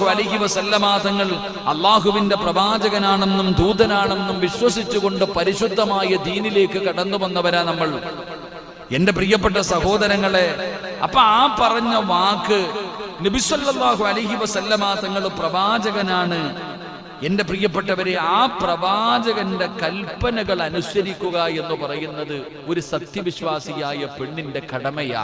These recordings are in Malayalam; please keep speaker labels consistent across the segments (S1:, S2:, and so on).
S1: സല്ലല്ലാഹു അലൈഹി വസല്ലമ തങ്ങൾ അള്ളാഹുവിന്റെ പ്രവാചകനാണെന്നും ദൂതനാണെന്നും വിശ്വസിച്ചുകൊണ്ട് പരിശുദ്ധമായ ദീനിലേക്ക് കടന്നു വന്നവരാ നമ്മൾ എന്റെ പ്രിയപ്പെട്ട സഹോദരങ്ങളെ അപ്പൊ ആ പറഞ്ഞ വാക്ക് നബിസല്ലാഹു അലഹി വസല്ലമ തങ്ങൾ പ്രവാചകനാണ് എന്റെ പ്രിയപ്പെട്ടവരെ ആ പ്രവാചകന്റെ കൽപ്പനകൾ അനുസരിക്കുക എന്ന് പറയുന്നത് ഒരു സത്യവിശ്വാസിയായ പെണ്ണിന്റെ കടമയാ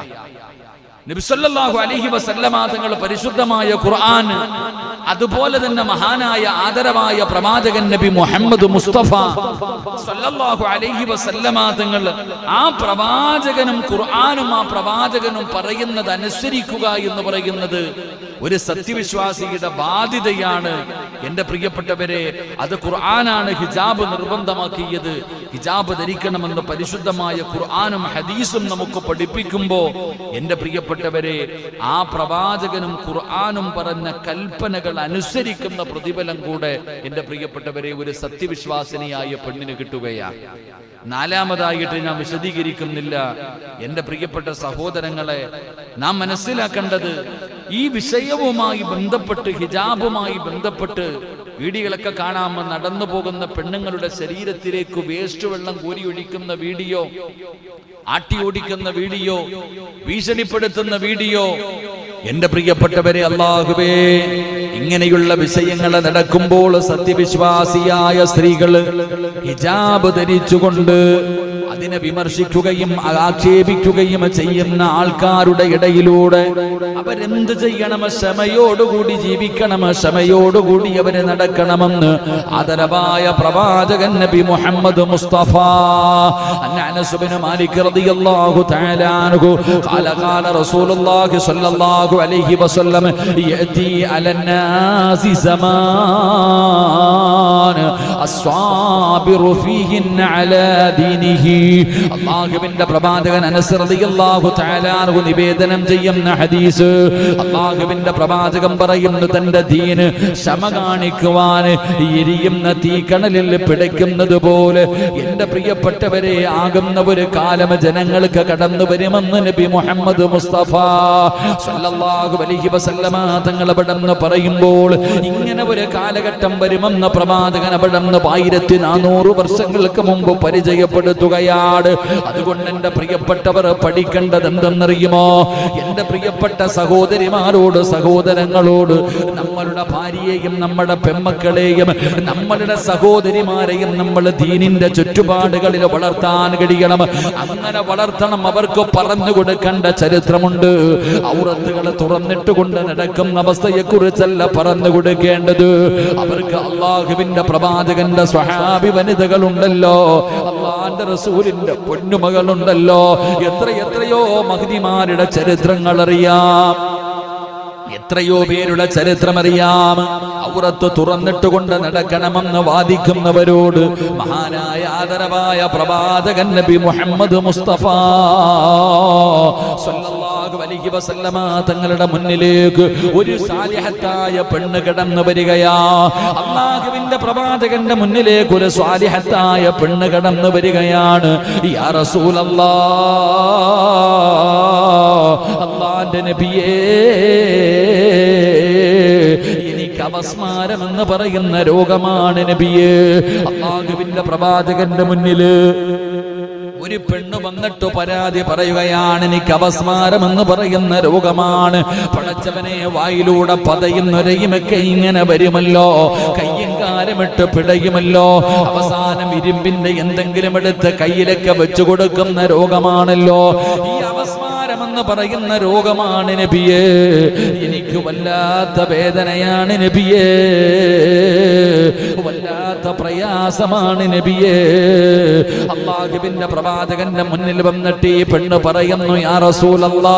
S1: നബിസല്ലാഹു അലഹി വസല്ലമ തങ്ങൾ പരിശുദ്ധമായ ഖുർആൻ അതുപോലെ തന്നെ മഹാനായ ആദരവായ പ്രവാചകൻ നബി മുഹമ്മദ് മുസ്തഫ സല്ലല്ലാഹു അലൈഹി വസല്ലമ തങ്ങൾ ആ പ്രവാചകനും ഖുർആനും ആ പ്രവാചകനും പറയുന്നത് അനുസരിക്കുക എന്ന് പറയുന്നത് ഒരു സത്യവിശ്വാസിയുടെ ബാധ്യതയാണ് എന്റെ പ്രിയപ്പെട്ടവരെ അത് ഖുർആനാണ് ഹിജാബ് നിർബന്ധമാക്കിയത് ഹിജാബ് ധരിക്കണമെന്ന് പരിശുദ്ധമായ ഖുർആനും ഹദീസും നമുക്ക് പഠിപ്പിക്കുമ്പോ എന്റെ പ്രിയപ്പെട്ടവരെ ആ പ്രവാചകനും ഖുർആനും പറഞ്ഞ കൽപ്പനകൾ അനുസരിക്കുന്ന പ്രതിഫലം കൂടെ എന്റെ പ്രിയപ്പെട്ടവരെ ഒരു സത്യവിശ്വാസിനിയായ പെണ്ണിന് കിട്ടുകയാണ് നാലാമതായിട്ട് ഞാൻ വിശദീകരിക്കുന്നില്ല എന്റെ പ്രിയപ്പെട്ട സഹോദരങ്ങളെ നാം മനസ്സിലാക്കേണ്ടത് ഈ വിഷയവുമായി ബന്ധപ്പെട്ട് ഹിജാബുമായി ബന്ധപ്പെട്ട് വീഡിയോകളൊക്കെ കാണാമോ നടന്നു പോകുന്ന പെണ്ണുങ്ങളുടെ ശരീരത്തിലേക്ക് വേസ്റ്റ് വെള്ളം കോരി ഒഴിക്കുന്ന വീഡിയോ ആട്ടി ഓടിക്കുന്ന വീഡിയോ ഭീഷണിപ്പെടുത്തുന്ന വീഡിയോ എന്റെ പ്രിയപ്പെട്ടവരെ അള്ളാഹുവേ ഇങ്ങനെയുള്ള വിഷയങ്ങൾ നടക്കുമ്പോൾ സത്യവിശ്വാസിയായ സ്ത്രീകൾ ഹിജാബ് ധരിച്ചുകൊണ്ട് അതിനെ വിമർശിക്കുകയും ആക്ഷേപിക്കുകയും ചെയ്യുന്ന ആൾക്കാരുടെ ഇടയിലൂടെ അവരെന്ത് ചെയ്യണം ക്ഷമയോടുകൂടി ജീവിക്കണം ക്ഷമയോടുകൂടി അവര് നടക്കണമെന്ന് ആദരവായ പ്രവാചകൻ നബി മുഹമ്മദ് മുസ്തഫ അനസ് ബിൻ മാലിക് റളിയല്ലാഹു തആല അൻഹു ഖാല ഖാല റസൂലുള്ളാഹി സ്വല്ലല്ലാഹു അലൈഹി വസല്ലം യഅതി അലന്നാസി സമാൻ അസ്വാബിറു ഫീഹിൻ അലാ ദീനിഹി അള്ളാഹുവിന്റെ പ്രവാചകൻ അനസ് റളിയല്ലാഹു തആല അൻഹു നിവേദനം ചെയ്യുന്ന ഹദീസ് അള്ളാഹുവിന്റെ പ്രവാചകൻ പറയുന്നു തന്റെ ദീന് ക്ഷമ കാണിക്കുവാൻ എരിയുന്ന തീക്കണലിൽ പിടയ്ക്കുന്നത് പോലെ എന്റെ പ്രിയപ്പെട്ടവരെ ആകുന്ന ഒരു കാലം ജനങ്ങൾക്ക് കടന്നു വരുമെന്ന് നബി മുഹമ്മദ് മുസ്തഫ സല്ലല്ലാഹു അലൈഹി വസല്ലമ തങ്ങൾ അവിടെന്ന് പറയുമ്പോൾ ഇങ്ങനെ ഒരു കാലഘട്ടം വരുമെന്ന് പ്രവാചകൻ അവിടെന്ന് ആയിരത്തി നാനൂറ് വർഷങ്ങൾക്ക് മുമ്പ് പരിചയപ്പെടുത്തുകയാണ് അതുകൊണ്ട് എന്റെ പ്രിയപ്പെട്ടവർ പഠിക്കേണ്ടത് എന്തെന്നറിയുമോ എന്റെ പ്രിയപ്പെട്ട സഹോദരിമാരോട് സഹോദരങ്ങളോട് നമ്മളുടെ ഭാര്യയെയും നമ്മുടെ പെമ്മക്കളെയും നമ്മളുടെ സഹോദരിമാരെയും നമ്മൾ ദീനിന്റെ ചുറ്റുപാടുകളിൽ വളർത്താൻ കഴിയണം അങ്ങനെ വളർത്തണം അവർക്ക് പറഞ്ഞു കൊടുക്കേണ്ട ചരിത്രമുണ്ട് ഔറത്തുകൾ തുറന്നിട്ട് കൊണ്ട് നടക്കുന്ന അവസ്ഥയെ കുറിച്ചല്ല പറഞ്ഞു കൊടുക്കേണ്ടത് അവർക്ക് അള്ളാഹുവിന്റെ പ്രവാചകന്റെ സ്വഹാബി വനിതകളുണ്ടല്ലോ അള്ളാന്റെ റസൂലിന്റെ പൊന്നുമകളുണ്ടല്ലോ എത്ര എത്രയോ മഹതിമാരുടെ ചരിത്രങ്ങൾ അറിയാം എത്രയോ പേരുടെ ചരിത്രമറിയാം ഔറത്ത് തുറന്നിട്ടുകൊണ്ട് നടക്കണമെന്ന് വാദിക്കുന്നവരോട് മഹാനായ ആദരവായ പ്രവാചകൻ നബി മുഹമ്മദ് മുസ്തഫ സല്ലല്ലാഹു അലൈഹി വസല്ലമ തങ്ങളുടെ മുന്നിലേക്ക് ഒരു സാലിഹത്തായ പെണ്ണ് കടന്നു വരികയാ അള്ളാഹുവിന്റെ പ്രവാചകന്റെ മുന്നിലേക്ക് ഒരു സ്വാലിഹത്തായ പെണ്ണ് കടന്നു വരികയാണ് യാ റസൂലല്ലാ അള്ളാന്റെ നബിയേ എനിക്ക് അവസ്മാരം എന്ന് പറയുന്ന രോഗമാണ് നബിയേ അള്ളാഹുവിന്റെ പ്രവാചകന്റെ മുന്നില് ഒരു പെണ്ണ് വന്നിട്ട് പരാതി പറയുകയാണ് എനിക്ക് അവസ്മാരം എന്ന് പറയുന്ന രോഗമാണ് പടച്ചവനെ വായിലൂടെ പതയുന്നൊരയുമൊക്കെ ഇങ്ങനെ വരുമല്ലോ കയ്യും കാലമിട്ട് പിടയുമല്ലോ അവസാനം ഇരുമ്പിന്റെ എന്തെങ്കിലും എടുത്ത് കയ്യിലൊക്കെ വെച്ചു കൊടുക്കുന്ന രോഗമാണല്ലോ ഈ അവസ്മാരം എന്ന് പറയുന്ന രോഗമാണ് നബിയേ എനിക്ക് വല്ലാത്ത വേദനയാണ് നബിയേ വല്ലാത്ത പ്രയാസമാണ് നബിയേ അള്ളാഹുവിന്റെ പ്രവാചകന്റെ മുന്നിൽ വന്നിട്ട് ഈ പെണ്ണ് പറയുന്നു യാ റസൂലല്ലാ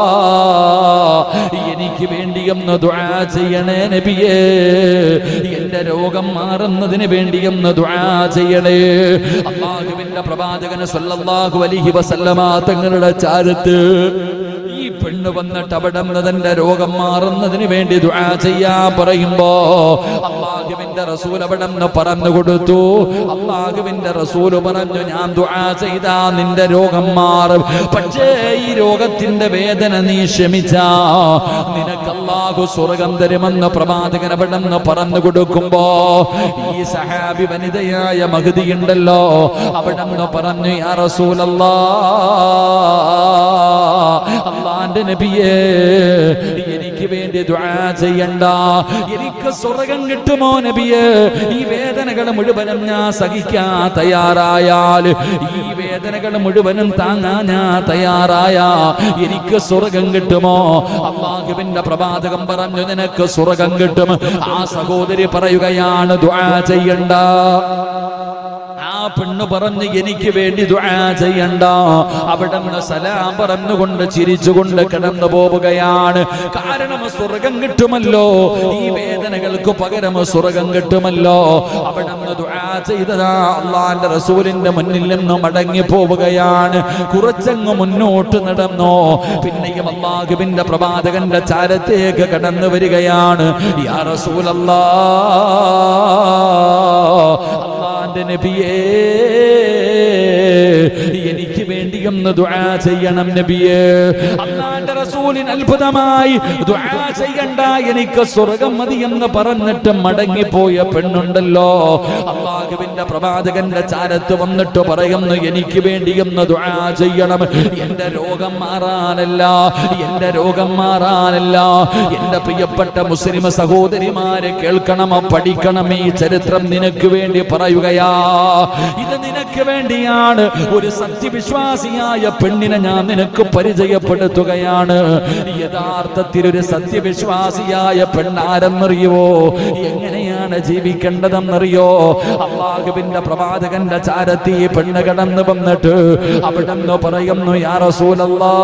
S1: എനിക്ക് വേണ്ടിയൊന്ന് ദുആ ചെയ്യണേ നബിയേ എന്റെ രോഗം മാറുന്നതിന് വേണ്ടിയൊന്ന് ദുആ ചെയ്യണേ അള്ളാഹുവിന്റെ പ്രവാചകന് സല്ലല്ലാഹു അലൈഹി വസല്ലമ തങ്ങളുടെ ചാരത്ത് ഈ പെണ്ണ് വന്നിട്ട് അവിടെ തന്റെ രോഗം മാറുന്നതിന് വേണ്ടി ദുആ ചെയ്യാ പറയുമ്പോ അള്ളാഹുവിന്റെ റസൂൽ അവിടെ നിന്ന് പറഞ്ഞു കൊടുത്തു അള്ളാഹുവിന്റെ റസൂൽ പറഞ്ഞു ഞാൻ ദുആ ചെയ്താ നിന്റെ രോഗം മാറും പക്ഷേ ഈ രോഗത്തിന്റെ വേദന നീ ക്ഷമിച്ചാ നിനക്ക് അള്ളാഹു സ്വർഗം തരുമെന്ന് പ്രവാചകൻ അവിടെന്ന് പറഞ്ഞു കൊടുക്കുമ്പോ ഈ സഹാബി വനിതയായ മഹതി ഉണ്ടല്ലോ അവിടെന്ന് പറഞ്ഞു യാ റസൂലല്ലാ അള്ളാന്റെ നബിയേ എനിക്ക് വേണ്ടി ദുആ ചെയ്യണ്ട എനിക്ക് സ്വർഗം കിട്ടുമോ നബിയേ ഈ വേദനകൾ മുഴുവനും ഞാൻ സഹിക്കാൻ തയ്യാറായാൽ ഈ വേദനകൾ മുഴുവനും താങ്ങാൻ ഞാൻ തയ്യാറായ എനിക്ക് സ്വർഗം കിട്ടുമോ അള്ളാഹുവിന്റെ പ്രവാചകം പറഞ്ഞു നിനക്ക് സ്വർഗം കിട്ടും ആ സഹോദരി പറയുകയാണ് ദുആ ചെയ്യണ്ട ആ പെണ്ണ് പറഞ്ഞ് എനിക്ക് വേണ്ടി ദുആ ചെയ്യണ്ട അവിടെ നിന്ന് സലാം പറഞ്ഞുകൊണ്ട് ചിരിച്ചുകൊണ്ട് കിടന്നു പോവുകയാണ് കാരണം സ്വർഗം കിട്ടുമല്ലോ ഈ വേദനകൾക്ക് പകരം സ്വർഗം കിട്ടുമല്ലോ അവിടെ നിന്ന് ദുആ ചെയ്തതാ അള്ളാന്റെ റസൂലിന്റെ മുന്നിൽ നിന്ന് മടങ്ങി പോവുകയാണ് കുറച്ചങ്ങ് മുന്നോട്ട് നടന്നോ പിന്നെയും അള്ളാഹുവിന്റെ പ്രവാചകന്റെ ചാരത്തേക്ക് കടന്നു വരികയാണ് യാ റസൂലല്ലാ അള്ളാന്റെ നബിയേ എനിക്ക് വേണ്ടി ഒന്ന് ദുആ ചെയ്യണം നബിയേ അള്ളാന്റെ റസൂലിന് അത്ഭുതമായി ദുആ ചെയ്യണ്ട എനിക്ക് സ്വർഗം മതി എന്ന് പറഞ്ഞിട്ട് മടങ്ങിപ്പോയ പെണ്ണുണ്ടല്ലോ അള്ളാഹുവിന്റെ പ്രവാചകന്റെ ചാരത്ത് വന്നിട്ട് പറയുന്നു എനിക്ക് വേണ്ടി ഒന്ന് ദുആ ചെയ്യണം എന്റെ രോഗം മാറാനല്ല എന്റെ രോഗം മാറാനല്ല എന്റെ പ്രിയപ്പെട്ട മുസ്ലിം സഹോദരിമാരെ കേൾക്കണം പഠിക്കണം ഈ ചരിത്രം നിനക്ക് വേണ്ടി പറയുകയാ ഇത് നിനക്ക് വേണ്ടിയാണ് ഒരു സത്യവിശ്വാസിയായ പെണ്ണിനെ ഞാൻ നിനക്ക് പരിചയപ്പെടുത്തുകയാണ് യഥാർത്ഥത്തിൽ ഒരു സത്യവിശ്വാസിയായ പെണ്ണാരെന്നറിയുവോ എങ്ങനെയാണ് ജീവിക്കേണ്ടതെന്നറിയോ അള്ളാഹുവിന്റെ പ്രവാചകന്റെ ചാരത്തി ഈ പെണ്ണ് കടന്നു വന്നിട്ട് അവിടെ നിന്ന് പറയുന്നു യാ റസൂലല്ലാ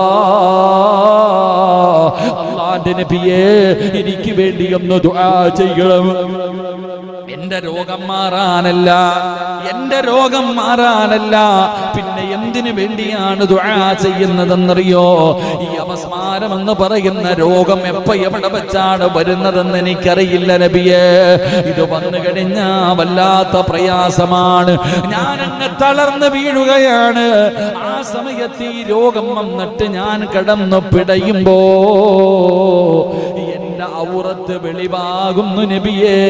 S1: അള്ളാന്റെ നബിയേ എനിക്ക് വേണ്ടി ഒന്ന് ദുആ ചെയ്യണം എന്റെ രോഗം മാറാനല്ല എന്റെ രോഗം മാറാനല്ല പിന്നെ എന്തിനു വേണ്ടിയാണ് ദുആ ചെയ്യുന്നതെന്നറിയോ ഈ അപസ്മാരം എന്ന് പറയുന്ന രോഗം എപ്പോ എവിടെ വെച്ചാണ് വരുന്നതെന്ന് എനിക്കറിയില്ല നബിയെ ഇത് വന്നു കഴിഞ്ഞാ വല്ലാത്ത പ്രയാസമാണ് ഞാൻ അങ്ങ് തളർന്ന് വീഴുകയാണ് ആ സമയത്ത് ഈ രോഗം വന്നിട്ട് ഞാൻ കടന്നു പിടയുമ്പോ എന്റെ ഔറത്ത് വെളിവാകുന്നു നബിയേ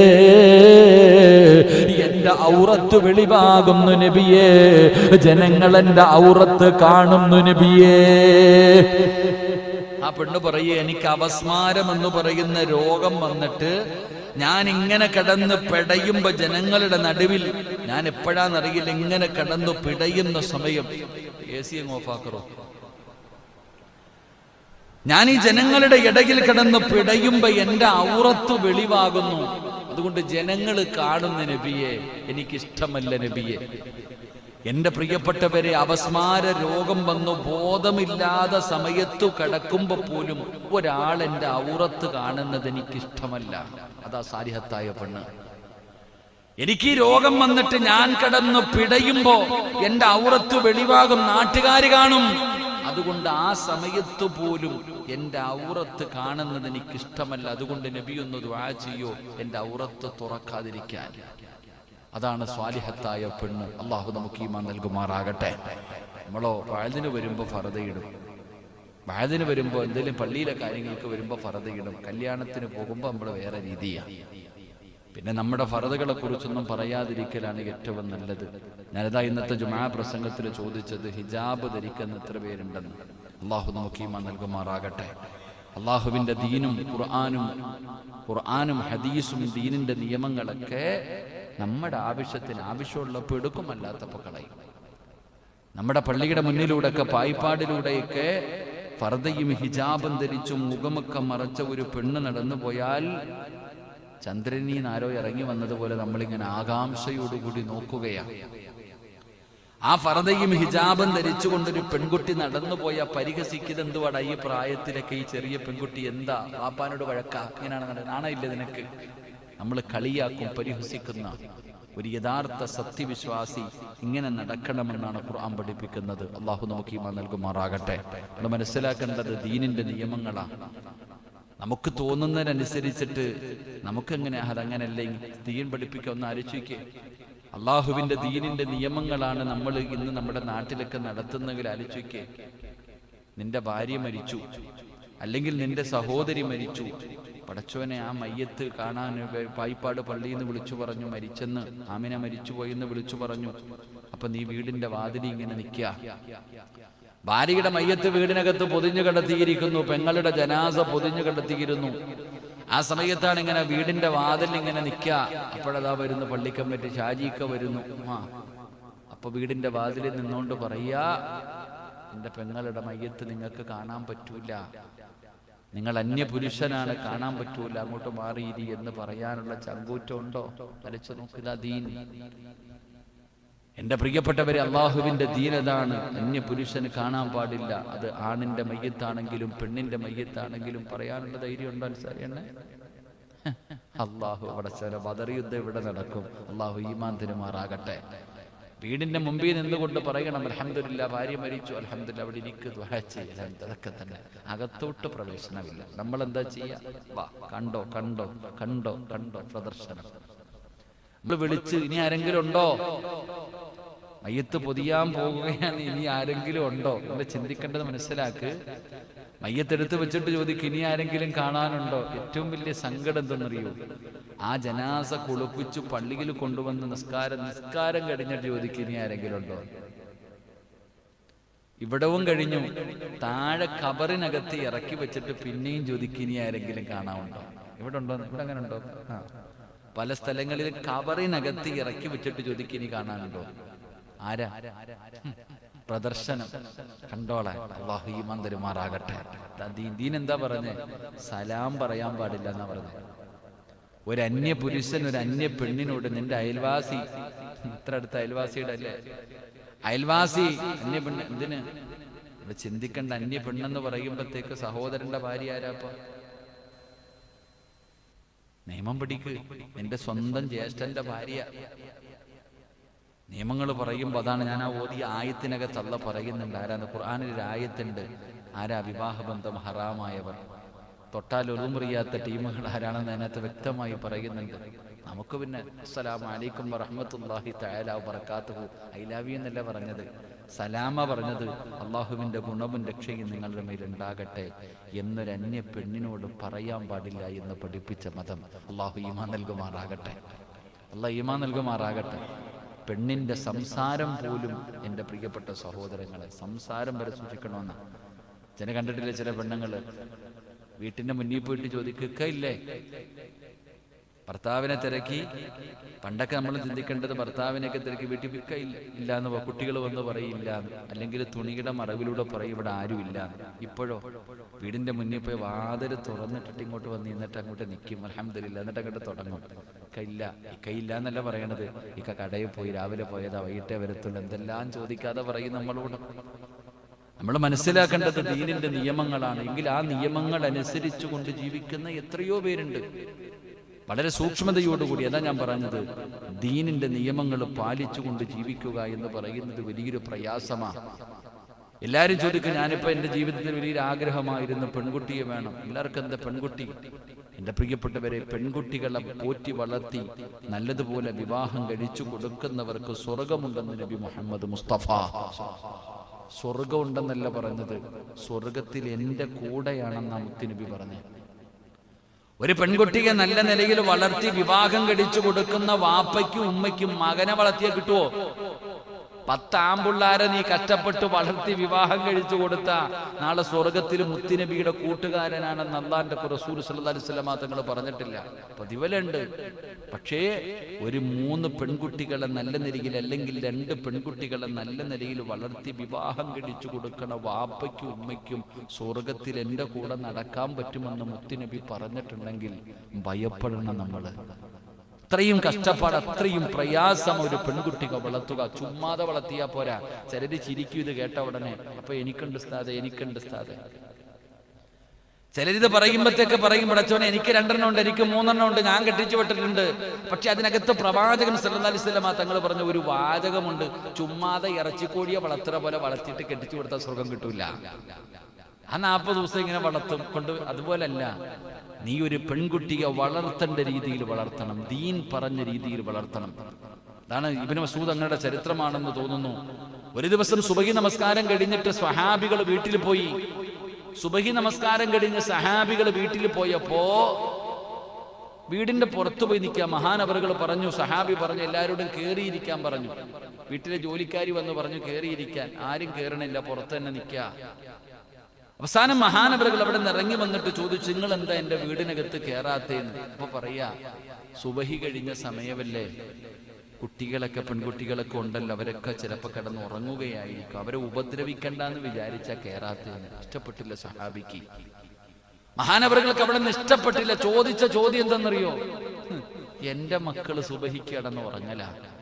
S1: എന്റെ ഔറത്ത് വെളിവാകുന്നു നബിയേ ജനങ്ങൾ എന്റെ ഔറത്ത് കാണുന്നു നബിയേ ആ പെണ്ണ് പറയേ എനിക്ക് അപസ്മാരം എന്ന് പറയുന്ന രോഗം വന്നിട്ട് ഞാൻ ഇങ്ങനെ കിടന്ന് പിടയുമ്പോ ജനങ്ങളുടെ നടുവിൽ ഞാൻ എപ്പോഴാന്നറിയില്ല ഇങ്ങനെ കിടന്നു പിടയുന്ന സമയം എ സി അങ്ങ് ഓഫാക്കറോ ഞാൻ ഈ ജനങ്ങളുടെ ഇടയിൽ കിടന്ന് പിടയുമ്പോ എന്റെ ഔറത്ത് വെളിവാകുന്നു അതുകൊണ്ട് ജനങ്ങൾ കാണുന്ന നബിയെ എനിക്കിഷ്ടമല്ല നബിയെ എന്റെ പ്രിയപ്പെട്ടവരെ അപസ്മാര രോഗം വന്നു ബോധമില്ലാതെ സമയത്തു കിടക്കുമ്പോ പോലും ഒരാൾ എന്റെ ഔറത്ത് കാണുന്നത് എനിക്കിഷ്ടമല്ല അതാ സാരിഹത്തായ പെണ്ണ് എനിക്ക് ഈ രോഗം വന്നിട്ട് ഞാൻ കിടന്നു പിടയുമ്പോ എന്റെ ഔറത്ത് വെളിവാകും നാട്ടുകാർ കാണും അതുകൊണ്ട് ആ സമയത്ത് പോലും എന്റെ ഔറത്ത് കാണുന്നത് എനിക്ക് ഇഷ്ടമല്ല അതുകൊണ്ട് നബി ഒന്ന് ദ്വാ ചെയ്യോ എന്റെ ഔറത്ത് തുറക്കാതിരിക്കാൻ അതാണ് സ്വാലിഹത്തായ പെണ്ണ് അള്ളാഹു നമുക്ക് ഈമാൻ നൽകുമാറാകട്ടെ നമ്മളോ വഴുതിന് വരുമ്പോ ഫറതയിടും വഴുതിന് വരുമ്പോ എന്തെങ്കിലും പള്ളിയിലെ കാര്യങ്ങൾക്ക് വരുമ്പോ ഫറതയിടും കല്യാണത്തിന് പോകുമ്പോ നമ്മൾ വേറെ രീതിയാണ് പിന്നെ നമ്മുടെ ഫറതുകളെ കുറിച്ചൊന്നും പറയാതിരിക്കലാണ് ഏറ്റവും നല്ലത് ഞാനിതാ ഇന്നത്തെ ജുമാ പ്രസംഗത്തിൽ ചോദിച്ചത് ഹിജാബ് ധരിക്കുന്ന എത്ര പേരുണ്ടെന്ന് അള്ളാഹു നമുക്ക് ഈമാൻ നൽകുമാറാകട്ടെ അള്ളാഹുവിന്റെ ദീനും ഖുർആാനും ഖുർആാനും ഹദീസും ദീനിന്റെ നിയമങ്ങളൊക്കെ നമ്മുടെ ആവശ്യത്തിന് ആവശ്യമുള്ളപ്പോൾ എടുക്കും അല്ലാത്തപ്പോൾ കളയും നമ്മുടെ പള്ളിയുടെ മുന്നിലൂടെയൊക്കെ പായ്പാടിലൂടെയൊക്കെ ഫർദയും ഹിജാബും ധരിച്ചും മുഖമൊക്കെ മറച്ച ഒരു പെണ്ണ് നടന്നു പോയാൽ ചന്ദ്രനിൽ നിന്ന് ആരോ ഇറങ്ങി വന്നതുപോലെ നമ്മളിങ്ങനെ ആകാംക്ഷയോടുകൂടി നോക്കുകയാണ് ആ ഫറദയും ഹിജാബും ധരിച്ചുകൊണ്ടൊരു പെൺകുട്ടി നടന്നു പോയ പരിഹസിക്കുന്നത് എന്തുവാടാ ഈ പ്രായത്തിലൊക്കെ ഈ ചെറിയ പെൺകുട്ടി എന്താ വാപ്പാനോട് വഴക്ക ഇങ്ങനെയാണ് നടക്കുന്നത് ആണയില്ല നിനക്ക് നമ്മൾ കളിയാക്കും പരിഹസിക്കുന്ന ഒരു യഥാർത്ഥ സത്യവിശ്വാസി ഇങ്ങനെ നടക്കണമെന്നാണ് ഖുർആൻ പഠിപ്പിക്കുന്നത് അള്ളാഹു നമുക്ക് ഈമാൻ നൽകുമാറാകട്ടെ നമ്മൾ മനസ്സിലാക്കേണ്ടത് ദീനിന്റെ നിയമങ്ങളാണ് നമുക്ക് തോന്നുന്നതിനനുസരിച്ചിട്ട് നമുക്കെങ്ങനെ അതങ്ങനല്ലേ ദീൻ പഠിപ്പിക്കുക ഒന്ന് ആലോചിക്കേ അള്ളാഹുവിന്റെ ദീനിന്റെ നിയമങ്ങളാണ് നമ്മൾ ഇന്ന് നമ്മുടെ നാട്ടിലൊക്കെ നടത്തുന്നെങ്കിൽ ആലോചിക്കേ നിന്റെ ഭാര്യ മരിച്ചു അല്ലെങ്കിൽ നിന്റെ സഹോദരി മരിച്ചു പടച്ചോനെ ആ മയ്യത്ത് കാണാൻ വേ- പായിപ്പാട് പള്ളിയിൽ നിന്ന് വിളിച്ചു പറഞ്ഞു മരിച്ചെന്ന് ആമിന മരിച്ചുപോയി എന്ന് വിളിച്ചു പറഞ്ഞു അപ്പൊ നീ വീടിന്റെ വാതിലി ഇങ്ങനെ നിൽക്കുക ഭാര്യയുടെ മയ്യത്ത് വീടിനകത്ത് പൊതിഞ്ഞു കിടത്തിയിരിക്കുന്നു പെങ്ങളുടെ ജനാസ പൊതിഞ്ഞു കിടത്തിയിരുന്നു ആ സമയത്താണ് ഇങ്ങനെ വീടിന്റെ വാതിൽ ഇങ്ങനെ നിൽക്കുക അപ്പോഴതാ വരുന്നു പള്ളിക്കമ്മറ്റി ഷാജിക്ക വരുന്നു ആ അപ്പൊ വീടിന്റെ വാതിലിൽ നിന്നുകൊണ്ട് പറയാ എന്റെ പെങ്ങളുടെ മയ്യത്ത് നിങ്ങൾക്ക് കാണാൻ പറ്റൂല നിങ്ങൾ അന്യപുരുഷനാണ് കാണാൻ പറ്റൂല അങ്ങോട്ട് മാറിയിരി എന്ന് പറയാനുള്ള ചങ്കൂറ്റം ഉണ്ടോ വലിച്ചു നോക്കുക ദീൻ എന്റെ പ്രിയപ്പെട്ടവരെ അള്ളാഹുവിന്റെ ദീനതാണ് അന്യ പുരുഷന് കാണാൻ പാടില്ല അത് ആണിന്റെ മയ്യത്താണെങ്കിലും പെണ്ണിന്റെ മയ്യത്താണെങ്കിലും പറയാനുള്ള ധൈര്യം ഉണ്ടോ അനുസരിച്ചെന്നെ അള്ളാഹു അവിടെ ചില ബദറിയുദ്ധം ഇവിടെ നടക്കും അള്ളാഹു ഈമാൻ തിരുമാറാകട്ടെ വീടിന്റെ മുമ്പിൽ നിന്നുകൊണ്ട് പറയണം അലഹമില്ല ഭാര്യ മരിച്ചു അലഹമില്ല അവിടെ ഇരിക്കുക ദുആ ചെയ്യ്. അൽഹംദുലില്ലാ. അതൊക്കെ തന്നെ അകത്തോട്ട് പ്രവേശനമില്ല നമ്മൾ എന്താ ചെയ്യാ വാ കണ്ടോ കണ്ടോ കണ്ടോ കണ്ടോ പ്രദർശനം നമ്മൾ വിളിച്ച് ഇനി ആരെങ്കിലും ഉണ്ടോ മയ്യത്ത് പൊതിയാൻ പോകുകയാണ് ഇനി ആരെങ്കിലും ഉണ്ടോ നമ്മൾ ചിന്തിക്കേണ്ടത് മനസ്സിലാക്ക് മയ്യത്തെടുത്ത് വെച്ചിട്ട് ചോദിക്കും ഇനി ആരെങ്കിലും കാണാനുണ്ടോ ഏറ്റവും വലിയ സങ്കടം എന്തെന്നറിയോ ആ ജനാസ കുളിപ്പിച്ച് പള്ളിയിൽ കൊണ്ടുവന്ന് നിസ്കാരം നിസ്കാരം കഴിഞ്ഞിട്ട് ചോദിക്കും ഇനി ആരെങ്കിലും ഉണ്ടോ ഇവിടവും കഴിഞ്ഞു താഴെ കബറിനകത്ത് ഇറക്കി വെച്ചിട്ട് പിന്നെയും ചോദിക്കും ഇനി ആരെങ്കിലും കാണാനുണ്ടോ ഇവിടെ ഉണ്ടോ ഇവിടെ അങ്ങനെ ഉണ്ടോ ആ പല സ്ഥലങ്ങളിൽ കബറിനകത്ത് ഇറക്കി വെച്ചിട്ട് ചോദിക്കും ഇനി കാണാനുണ്ടോ ആരാ ഹും. പ്രദർശനം കണ്ടോളാൻ അള്ളാഹു ഈമാൻ തരുമാറാകട്ടെ ദാ ദീൻ ദീൻ എന്താ പറഞ്ഞേ സലാം പറയാൻ പാടില്ല എന്നാ പറഞ്ഞത് ഒരു അന്യ പുരുഷൻ ഒരു അന്യ പെണ്ണിനോട് നിന്റെ അയൽവാസി ഇത്ര അടുത്ത അയൽവാസിയുടെ അല്ലേ അയൽവാസി അന്യ പെണ്ണ് എന്തിന് ഇവിടെ ചിന്തിക്കേണ്ട അന്യ പെണ്ണെന്ന് പറയുമ്പോഴത്തേക്ക് സഹോദരന്റെ ഭാര്യ ആരാപ്പ നിയമം പിടിക്ക് നിന്റെ സ്വന്തം ജ്യേഷ്ഠന്റെ ഭാര്യ നിയമങ്ങൾ പറയുമ്പോൾ അതാണ് ഞാൻ ആ ഓതിയ ആയത്തിനകത്തല്ല പറയുന്നുണ്ട് ആരാന്ന് ഖുർആാനിൽ ഒരു ആയത്തുണ്ട് ആരാ വിവാഹബന്ധം ഹറാമായവർ തൊട്ടാൽ ഒതുമുറിയാത്ത ടീമുകൾ ആരാണെന്ന് അതിനകത്ത് വ്യക്തമായി പറയുന്നുണ്ട് നമുക്ക് പിന്നെ അസ്സലാം അലൈക്കും വറഹമത്തല്ലാഹി തയാല പറക്കാത്തുഹു ഐ ലവ് യു എന്നല്ല പറഞ്ഞത് സലാമ പറഞ്ഞത് അള്ളാഹുവിന്റെ ഗുണവും രക്ഷയും നിങ്ങളുടെ മേൽ ഉണ്ടാകട്ടെ എന്നൊരു അന്യ പെണ്ണിനോട് പറയാൻ പാടില്ല എന്ന് പഠിപ്പിച്ച മതം അള്ളാഹു ഈമാ നൽകുമാറാകട്ടെ അള്ളാഹ് ഈമാ നൽകുമാറാകട്ടെ പെണ്ണിന്റെ സംസാരം പോലും എൻ്റെ പ്രിയപ്പെട്ട സഹോദരങ്ങളെ സംസാരം വരെ സൂക്ഷിക്കണമെന്ന് ചില കണ്ടിട്ടില്ലേ ചില പെണ്ണുങ്ങള് വീട്ടിന്റെ മുന്നിൽ പോയിട്ട് ചോദിക്കുക ഇല്ലേ ഭർത്താവിനെ തിരക്കി പണ്ടൊക്കെ നമ്മൾ ചിന്തിക്കേണ്ടത് ഭർത്താവിനെയൊക്കെ തിരക്കി വീട്ടിൽ വിൽക്ക ഇല്ല ഇല്ല എന്ന് പ- കുട്ടികൾ വന്ന് പറയില്ല അല്ലെങ്കിൽ തുണിയുടെ മറവിലൂടെ പറയും ഇവിടെ ആരും ഇല്ല ഇപ്പോഴോ വീടിന്റെ മുന്നിൽ പോയി വാതില് തുറന്നിട്ടിട്ട് ഇങ്ങോട്ട് വന്ന് നിന്നിട്ട് അങ്ങോട്ട് നിൽക്കും അലഹമില്ല എന്നിട്ട് അങ്ങോട്ട് തുടങ്ങും കയ്യില്ല കയ്യില്ല എന്നല്ല പറയണത് ഇക്ക കടയിൽ പോയി രാവിലെ പോയതാ വൈകിട്ടേ വരത്തുള്ളൂ എന്തെല്ലാം ചോദിക്കാതെ പറയും നമ്മളോട് നമ്മൾ മനസ്സിലാക്കേണ്ടത് ദീനിന്റെ നിയമങ്ങളാണ് എങ്കിൽ ആ നിയമങ്ങൾ അനുസരിച്ചു കൊണ്ട് ജീവിക്കുന്ന എത്രയോ പേരുണ്ട് വളരെ സൂക്ഷ്മതയോടുകൂടി അതാ ഞാൻ പറഞ്ഞത് ദീനിന്റെ നിയമങ്ങൾ പാലിച്ചുകൊണ്ട് ജീവിക്കുക എന്ന് പറയുന്നത് വലിയൊരു പ്രയാസമാണ് എല്ലാരും ചോദിക്കും ഞാനിപ്പോ എന്റെ ജീവിതത്തിൽ വലിയൊരു ആഗ്രഹമായിരുന്നു പെൺകുട്ടിയെ വേണം എല്ലാവർക്കും എന്താ പെൺകുട്ടി എന്റെ പ്രിയപ്പെട്ടവരെ പെൺകുട്ടികളെ പോറ്റി വളർത്തി നല്ലതുപോലെ വിവാഹം കഴിച്ചു കൊടുക്കുന്നവർക്ക് സ്വർഗമുണ്ടെന്ന് നബി മുഹമ്മദ് മുസ്തഫ സ്വർഗം ഉണ്ടെന്നല്ല പറഞ്ഞത് സ്വർഗത്തിൽ എന്റെ കൂടെയാണെന്ന് മുത്തുനബി പറഞ്ഞു ഒരു പെൺകുട്ടിയെ നല്ല നിലയിൽ വളർത്തി വിവാഹം കഴിച്ചു കൊടുക്കുന്ന വാപ്പയ്ക്കും ഉമ്മയ്ക്കും മകനെ വളർത്തിയ കിട്ടുവോ പത്ത് ആമ്പിള്ളാരെ നീ കഷ്ടപ്പെട്ട് വളർത്തി വിവാഹം കഴിച്ചു കൊടുത്ത നാളെ സ്വർഗത്തിൽ മുത്തുനബിയുടെ കൂട്ടുകാരനാണെന്ന് അള്ളാന്റെ റസൂൽ സല്ലല്ലാഹു അലൈഹി വസല്ലമ തങ്ങൾ പറഞ്ഞിട്ടില്ല പ്രതിഫലമുണ്ട് പക്ഷേ ഒരു മൂന്ന് പെൺകുട്ടികളെ നല്ല നിലയിൽ അല്ലെങ്കിൽ രണ്ട് പെൺകുട്ടികളെ നല്ല നിലയിൽ വളർത്തി വിവാഹം കഴിച്ചു കൊടുക്കണ വാപ്പയ്ക്കും ഉമ്മയ്ക്കും സ്വർഗത്തിൽ എൻ്റെ കൂടെ നടക്കാൻ പറ്റുമെന്ന് മുത്തുനബി പറഞ്ഞിട്ടുണ്ടെങ്കിൽ ഭയപ്പെടണം നമ്മള് അത്രയും കഷ്ടപ്പാട് അത്രയും പ്രയാസം ഒരു പെൺകുട്ടിക്ക് വളർത്തുക ചുമ്മാതെ വളർത്തിയാ പോരാ ചിലര് ചിരിക്കും ഇത് കേട്ട ഉടനെ അപ്പൊ എനിക്കുണ്ട് സ്ഥാതെ എനിക്കുണ്ട് സ്ഥാതെ ചിലരിത് പറയുമ്പോഴത്തേക്ക് പറയും പടച്ചോനെ എനിക്ക് രണ്ടെണ്ണം ഉണ്ട് എനിക്ക് മൂന്നെണ്ണം ഉണ്ട് ഞാൻ കെട്ടിച്ചു വിട്ടിട്ടുണ്ട് പക്ഷെ അതിനകത്ത് പ്രവാചകൻ സല്ലല്ലാഹു അലൈഹി വസല്ലമ തങ്ങൾ പറഞ്ഞ ഒരു വാചകമുണ്ട് ചുമ്മാതെ ഇറച്ചിക്കോഴിയെ വളർത്തുന്ന പോലെ വളർത്തിയിട്ട് കെട്ടിച്ചു കൊടുത്താൽ സ്വർഗം കിട്ടൂല ആ നാൽപ്പത് ദിവസം ഇങ്ങനെ വളർത്തും കൊണ്ട് അതുപോലല്ല നീ ഒരു പെൺകുട്ടിയെ വളർത്തേണ്ട രീതിയിൽ വളർത്തണം ദീൻ പറഞ്ഞ രീതിയിൽ വളർത്തണം അതാണ് ഇബിന് മസൂദ് അങ്ങയുടെ ചരിത്രമാണെന്ന് തോന്നുന്നു ഒരു ദിവസം സുബഹി നമസ്കാരം കഴിഞ്ഞിട്ട് സ്വഹാബികൾ വീട്ടിൽ പോയി സുബഹി നമസ്കാരം കഴിഞ്ഞ് സഹാബികൾ വീട്ടിൽ പോയപ്പോ വീടിന്റെ പുറത്തു പോയി നിൽക്കുക മഹാനവറുകൾ പറഞ്ഞു സഹാബി പറഞ്ഞു എല്ലാവരോടും കയറിയിരിക്കാൻ പറഞ്ഞു വീട്ടിലെ ജോലിക്കാരി വന്ന് പറഞ്ഞു കയറിയിരിക്കാൻ ആരും കയറണില്ല പുറത്ത് തന്നെ നിൽക്കുക അവസാനം മഹാനവറുകൾ അവിടെ നിന്ന് ഇറങ്ങി വന്നിട്ട് ചോദിച്ചു നിങ്ങൾ എന്താ എന്റെ വീടിനകത്ത് കയറാത്തേന്ന് അപ്പൊ പറയാ സുബഹി കഴിഞ്ഞ സമയമല്ലേ കുട്ടികളൊക്കെ പെൺകുട്ടികളൊക്കെ ഉണ്ടല്ലോ അവരൊക്കെ ചിലപ്പോൾ കിടന്ന് ഉറങ്ങുകയായിരിക്കും അവരെ ഉപദ്രവിക്കണ്ടെന്ന് വിചാരിച്ചാ കയറാത്തേന്ന് ഇഷ്ടപ്പെട്ടില്ല സഹാബിക്ക് മഹാനവറുകൾക്ക് അവിടെ നിന്ന് ഇഷ്ടപ്പെട്ടില്ല ചോദിച്ച ചോദ്യം എന്തെന്നറിയോ ഹ്, എന്റെ മക്കള് സുബഹിക്ക് കിടന്ന് ഉറങ്ങല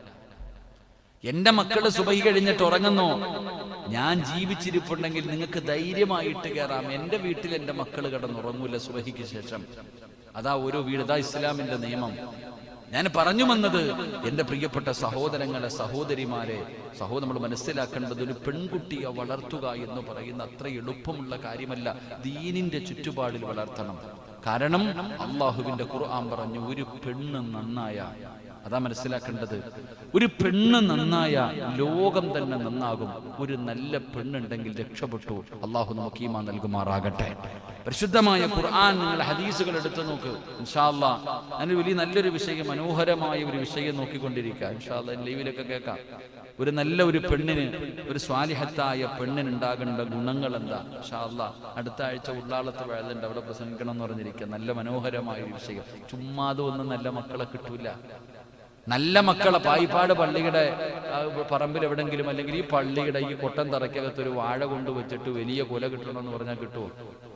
S1: എന്റെ മക്കള് സുബഹി കഴിഞ്ഞിട്ട് ഉറങ്ങുന്നു ഞാൻ ജീവിച്ചിരിപ്പുണ്ടെങ്കിൽ നിങ്ങൾക്ക് ധൈര്യമായിട്ട് കയറാം എന്റെ വീട്ടിൽ എന്റെ മക്കള് കിടന്നുറങ്ങൂല സുബഹിക്ക് ശേഷം അതാ ഓരോ വീട് ഇതാ ഇസ്ലാമിന്റെ നിയമം ഞാൻ പറഞ്ഞു വന്നത് എന്റെ പ്രിയപ്പെട്ട സഹോദരങ്ങളെ സഹോദരിമാരെ സഹോദരൻ നമ്മൾ മനസ്സിലാക്കേണ്ടത് ഒരു പെൺകുട്ടിയെ വളർത്തുക എന്ന് പറയുന്ന അത്ര എളുപ്പമുള്ള കാര്യമല്ല ദീനിന്റെ ചുറ്റുപാടിൽ വളർത്തണം കാരണം അള്ളാഹുവിന്റെ ഖുർആൻ പറഞ്ഞു ഒരു പെണ്ണ് നന്നായ അതാ മനസ്സിലാക്കേണ്ടത് ഒരു പെണ്ണ് നന്നായ ലോകം തന്നെ നന്നാകും ഒരു നല്ല പെണ്ണുണ്ടെങ്കിൽ രക്ഷപ്പെട്ടു അള്ളാഹു നമുക്ക് ഈമാ നൽകുമാറാകട്ടെ പരിശുദ്ധമായ ഖുർആൻ നിങ്ങൾ ഹദീസുകൾ എടുത്തു നോക്ക് ഇൻഷാല്ലാ ഞാൻ വലിയ നല്ലൊരു വിഷയം മനോഹരമായ ഒരു വിഷയം നോക്കിക്കൊണ്ടിരിക്കുക ഇൻഷാല്ല ലൈവിലൊക്കെ കേൾക്കാം ഒരു നല്ല ഒരു പെണ്ണിന് ഒരു സ്വാലിഹത്തായ പെണ്ണിന് ഉണ്ടാകേണ്ട ഗുണങ്ങൾ എന്താ ഇൻഷാല്ല അടുത്ത ആഴ്ച ഉള്ളാളത്ത് വേളുണ്ട് അവിടെ പ്രസംഗിക്കണം എന്ന് പറഞ്ഞിരിക്കുക നല്ല മനോഹരമായ ഒരു വിഷയം ചുമ്മാതെ ഒന്നും നല്ല മക്കളെ കിട്ടൂല നല്ല മക്കളെ പായിപ്പാട് പള്ളിയുടെ ആ, പറമ്പിൽ എവിടെങ്കിലും അല്ലെങ്കിൽ ഈ പള്ളിയുടെ ഈ കൊട്ടൻ തറയ്ക്കകത്ത് ഒരു വാഴ കൊണ്ട് വെച്ചിട്ട് വലിയ കൊല കിട്ടണമെന്ന് പറഞ്ഞാൽ കിട്ടുമോ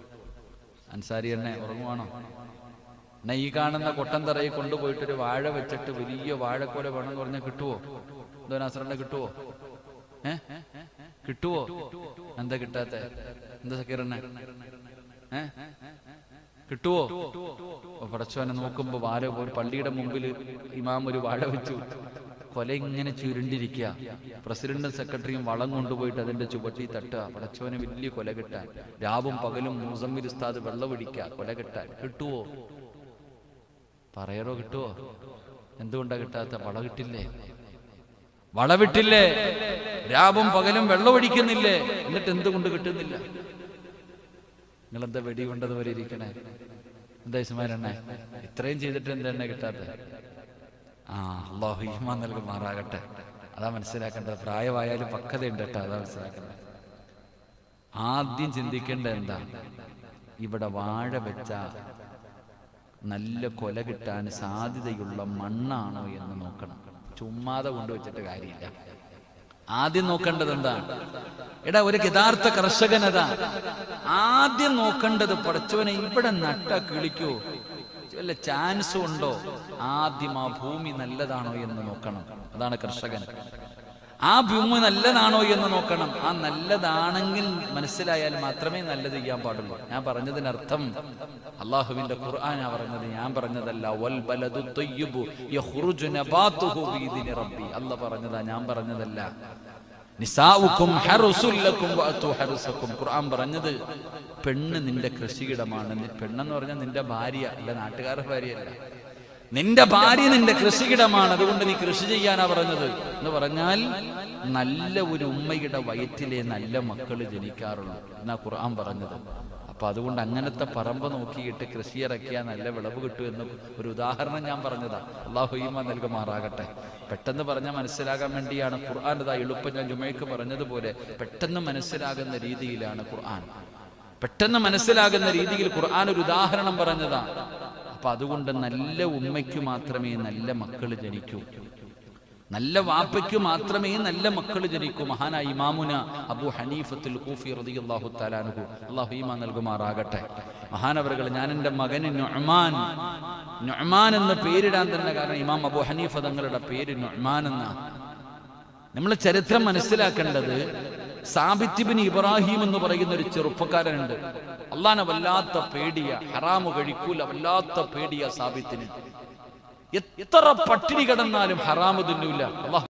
S1: അൻസാരി എന്നെ ഉറങ്ങുവാണോ എന്നാ ഈ കാണുന്ന കൊട്ടൻ തറയിൽ കൊണ്ടുപോയിട്ട് ഒരു വാഴ വെച്ചിട്ട് വലിയ വാഴക്കൊല വേണമെന്ന് പറഞ്ഞാൽ കിട്ടുവോ എന്തോ നാസറന്നെ കിട്ടുവോ ഏ കിട്ടുവോ എന്താ കിട്ടാത്ത എന്താ സക്കീറന്നെ ഏ കിട്ടുവോ അപ്പൊ പടച്ചവനെ നോക്കുമ്പോ വാര ഒരു പള്ളിയുടെ മുമ്പിൽ ഇമാം ഒരു വാഴ വെച്ചു കൊല ഇങ്ങനെ ചുരുണ്ടിരിക്കുക പ്രസിഡന്റും സെക്രട്ടറിയും വളം കൊണ്ടുപോയിട്ട് അതിന്റെ ചുവട്ടി തട്ടുക പടച്ചവന് വലിയ കൊല കിട്ടാൻ രാവും പകലും മുസമ്മിൽ ഉസ്താദ് വെള്ളമൊഴിക്കുക കൊല കിട്ടാൻ കിട്ടുവോ പറയറോ കിട്ടുവോ എന്തുകൊണ്ടാ കിട്ടാത്ത വള കിട്ടില്ലേ വള വിട്ടില്ലേ രാവും പകലും വെള്ളമൊഴിക്കുന്നില്ലേ എന്നിട്ട് എന്തുകൊണ്ട് കിട്ടുന്നില്ല നിങ്ങൾ എന്താ വെടി കൊണ്ടത് പോലെ ഇരിക്കണേ എന്താ ഇസ്മാരെണ്ണേ ഇത്രയും ചെയ്തിട്ട് എന്തെണ്ണ കിട്ടാത്ത ആ അള്ളാഹു ഈമാ നൽകുമാറാകട്ടെ അതാ മനസ്സിലാക്കേണ്ടത് പ്രായമായാലും പക്വതയുണ്ട് കേട്ടോ അതാ മനസ്സിലാക്കേണ്ടത് ആദ്യം ചിന്തിക്കേണ്ടത് എന്താ ഇവിടെ വാഴ വെച്ച നല്ല കൊല കിട്ടാൻ സാധ്യതയുള്ള മണ്ണാണോ എന്ന് നോക്കണം ചുമ്മാതെ കൊണ്ടുവച്ചിട്ട് കാര്യമില്ല ആദ്യം നോക്കേണ്ടത് എന്താ എടാ ഒരു യഥാർത്ഥ കർഷകനതാ ആദ്യം നോക്കേണ്ടത് പടച്ചവനെ ഇവിടെ നട്ട കിളിക്കോ വല്ല ചാൻസ് ഉണ്ടോ ആദ്യം ആ ഭൂമി നല്ലതാണോ എന്ന് നോക്കണം അതാണ് കർഷകൻ ആ ഭൂമി നല്ലതാണോ എന്ന് നോക്കണം ആ നല്ലതാണെങ്കിൽ മനസ്സിലായാൽ മാത്രമേ നല്ലത് ചെയ്യാൻ പാടുള്ളൂ ഞാൻ പറഞ്ഞതിനർത്ഥം അള്ളാഹുവിന്റെ ഖുർആനാ പറഞ്ഞത് ഞാൻ പറഞ്ഞതല്ല വൽ ബലദു ത്വയ്യിബു യഖ്റുജു നബാതുഹു ബിഇذن റബ്ബി അല്ലാഹ് പറഞ്ഞതാ ഞാൻ പറഞ്ഞതല്ല നിസാഉക്കും ഹറുസുൽ ലക്കും വഅതു ഹറുസക്കും ഖുർആൻ പറഞ്ഞത് പെണ്ണ് നിന്റെ കൃഷിയിടമാണ് നി- പെണ്ണെന്ന് പറഞ്ഞാൽ നിന്റെ ഭാര്യ അല്ല നാട്ടുകാരുടെ ഭാര്യയല്ല നിന്റെ ഭാര്യ നിന്റെ കൃഷിയിടമാണ് അതുകൊണ്ട് നീ കൃഷി ചെയ്യാനാ പറഞ്ഞത് എന്ന് പറഞ്ഞാൽ നല്ല ഒരു ഉമ്മയുടെ വയറ്റിലെ നല്ല മക്കൾ ജനിക്കാറുള്ളൂ എന്നാ ഖുർആൻ പറഞ്ഞത് അപ്പൊ അതുകൊണ്ട് അങ്ങനത്തെ പറമ്പ് നോക്കിയിട്ട് കൃഷി ഇറക്കിയാൽ നല്ല വിളവ് കിട്ടും എന്ന് ഒരു ഉദാഹരണം ഞാൻ പറഞ്ഞതാ അള്ളാഹുയിമ നൽകുമാറാകട്ടെ പെട്ടെന്ന് പറഞ്ഞാൽ മനസ്സിലാകാൻ വേണ്ടിയാണ് ഖുർആൻ ഇതാ എളുപ്പം ഞാൻ ജുമയ്ക്ക് പറഞ്ഞതുപോലെ പെട്ടെന്ന് മനസ്സിലാകുന്ന രീതിയിലാണ് ഖുർആൻ പെട്ടെന്ന് മനസ്സിലാകുന്ന രീതിയിൽ ഖുർആൻ ഒരു ഉദാഹരണം പറഞ്ഞതാ അപ്പൊ അതുകൊണ്ട് നല്ല ഉമ്മയ്ക്ക് മാത്രമേ നല്ല മക്കൾ ജനിക്കൂ നല്ല വാപ്പയ്ക്ക് മാത്രമേ നല്ല മക്കൾ ജനിക്കൂ മഹാനായ ഇമാമുന അബു ഹനീഫത്തുൽ കൂഫി റളിയല്ലാഹു തആലാനുഹു അല്ലാഹു ഈമാൻ നൽകുമാറാകട്ടെ മഹാനവറുകൾ ഞാൻ എൻ്റെ മകന് നുഅ്മാൻ നുഅ്മാൻ എന്ന് പേരിടാൻ തന്നെ കാരണം ഇമാം അബു ഹനീഫ തങ്ങളുടെ പേര് നുഅ്മാൻ എന്നാണ് നമ്മൾ ചരിത്രം മനസ്സിലാക്കേണ്ടത് സാബിത്തിബിൻ ഇബ്രാഹിം എന്ന് പറയുന്ന ഒരു ചെറുപ്പക്കാരനുണ്ട് അള്ളാനെ വല്ലാത്ത പേടിയ ഹറാമു കഴിക്കൂല വല്ലാത്ത പേടിയ സാബിത്തിന് എത്ര പട്ടിണി കിടന്നാലും ഹറാമു തിന്നൂല അള്ളാഹു